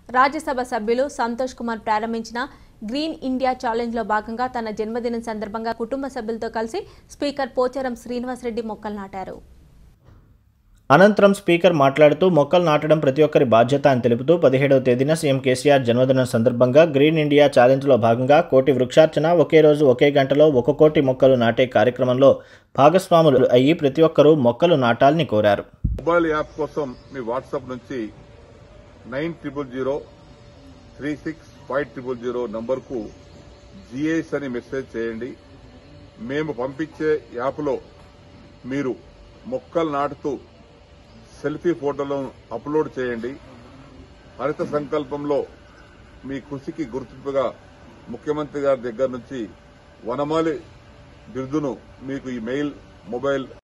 రాజ్యసభ సభ్యులు సంతోష్ కుమార్ ప్రారంభించిన green India ఛాలెంజ్లో భాగంగా తన జన్మదినం సందర్భంగా కుటుంబ సభ్యులతో కలిసి స్పీకర్ పోచారం శ్రీనివాసరెడ్డి మొక్కలు నాటారు అనంతరం స్పీకర్ మాట్లాడుతూ మొక్కలు నాటడం ప్రతి ఒక్కరి బాధ్యత అని తెలుపుతూ పదిహేడవ తేదీన సీఎం కేసీఆర్ జన్మదినం సందర్భంగా గ్రీన్ ఇండియా ఛాలెంజ్లో భాగంగా కోటి వృక్షార్చన ఒకే రోజు ఒకే గంటలో ఒక కోటి మొక్కలు నాటే కార్యక్రమంలో భాగస్వాములు అయ్యి ప్రతి ఒక్కరూ మొక్కలు నాటాలని కోరారు మొబైల్ యాప్ కోసం మీ వాట్సాప్ నుంచి nine triple zero three six five triple zero నంబర్కు జిఎస్ అని మెసేజ్ చేయండి మేము పంపించే యాప్లో మీరు మొక్కలు నాటుతూ సెల్ఫీ ఫోటోలను అప్లోడ్ చేయండి హరిత సంకల్పంలో మీ కృషికి గుర్తింపుగా ముఖ్యమంత్రి గారి దగ్గర నుంచి వనమాలి బిరుదును మీకు ఈ మెయిల్ మొబైల్